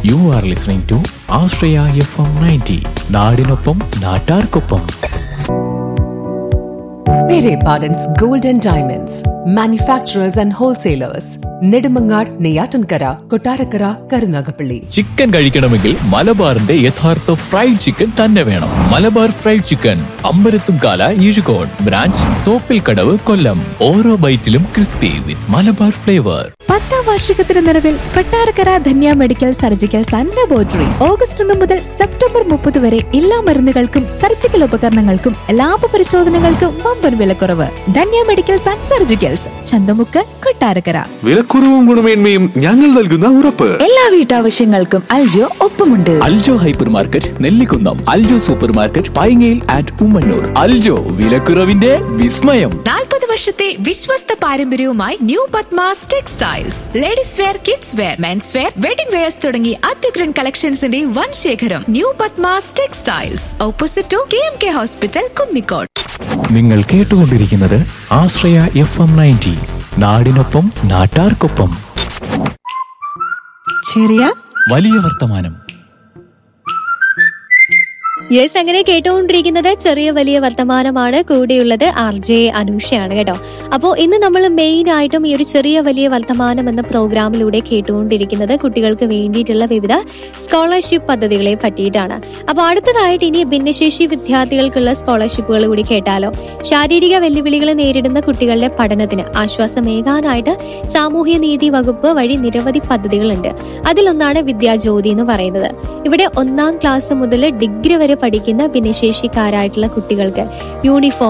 U are listening to Ashraya F M ninety നാടിനൊപ്പം നാട്ടാർക്കൊപ്പം Pere Pardon's Gold and Diamonds, manufacturers and wholesalers, Nedumangad, Neyatankara, Kotarakara, Karunagapalli. Chicken കഴിക്കണമെങ്കിൽ മലബാറിന്റെ യഥാർത്ഥ fried chicken തന്നെ വേണം Malabar fried chicken Ambalathumkala Ezhukode branch Thoppilkadavu Kollam ഓരോ ബൈറ്റിലും ക്രിസ്പി വിത്ത് മലബാർ ഫ്ലേവർ പത്താം വാർഷികത്തിന് നിലവിൽ Kottarakkara Dhanya medical surgicals and laboratory August ഒന്ന് മുതൽ സെപ്റ്റംബർ മുപ്പത് വരെ എല്ലാ മരുന്നുകൾക്കും സർജിക്കൽ ഉപകരണങ്ങൾക്കും ലാഭ പരിശോധനകൾക്കും വമ്പൻ വിലക്കുറവ് Dhanya medicals and surgicals Chanthamukku Kottarakkara വിലക്കുറവും ഗുണമേന്മയും ഞങ്ങൾ നൽകുന്ന ഉറപ്പ് എല്ലാ വീട്ടാവശ്യങ്ങൾക്കും അൽജോ ഒപ്പമുണ്ട് Aljo hyper market Nellikunnam Aljo super market പൈങ്ങയിൽ ആറ്റ് ഉമ്മന്നൂർ അൽജോ വിലക്കുറവിന്റെ വിസ്മയം നാൽപ്പത് വർഷത്തെ വിശ്വസ്ത പാരമ്പര്യവുമായി new Padmas textiles ladies wear kids wear men's wear wedding wears തുടങ്ങി അത്യുഗ്രൻ കളക്ഷൻസിന്റെ വൻ ശേഖരം new Padmas textiles opposite to K M K hospital Kunnicode നിങ്ങൾ കേട്ടുകൊണ്ടിരിക്കുന്നത് ആശ്രയ എഫ് എം നയൻറ്റി നാടിനൊപ്പം നാട്ടാർക്കൊപ്പം ചെറിയ വലിയ വർത്തമാനം യെസ് അങ്ങനെ കേട്ടുകൊണ്ടിരിക്കുന്നത് ചെറിയ വലിയ വർത്തമാനമാണ് കൂടെയുള്ളത് ആർ ജെ അനൂഷയാണ് കേട്ടോ അപ്പോൾ ഇന്ന് നമ്മൾ മെയിൻ ആയിട്ടും ഈ ഒരു ചെറിയ വലിയ വർത്തമാനം എന്ന പ്രോഗ്രാമിലൂടെ കേട്ടുകൊണ്ടിരിക്കുന്നത് കുട്ടികൾക്ക് വേണ്ടിയിട്ടുള്ള വിവിധ സ്കോളർഷിപ്പ് പദ്ധതികളെ പറ്റിയിട്ടാണ് അപ്പോൾ അടുത്തതായിട്ട് ഇനി ഭിന്നശേഷി വിദ്യാർത്ഥികൾക്കുള്ള സ്കോളർഷിപ്പുകൾ കൂടി കേട്ടാലോ ശാരീരിക വെല്ലുവിളികൾ നേരിടുന്ന കുട്ടികളുടെ പഠനത്തിന് ആശ്വാസമേകാനായിട്ട് സാമൂഹ്യ നീതി വകുപ്പ് വഴി നിരവധി പദ്ധതികളുണ്ട് അതിലൊന്നാണ് വിദ്യാജ്യോതി എന്ന് പറയുന്നത് ഇവിടെ ഒന്നാം ക്ലാസ് മുതൽ ഡിഗ്രി വരെ പഠിക്കുന്ന ഭിന്നശേഷിക്കാരായിട്ടുള്ള കുട്ടികൾക്ക് യൂണിഫോം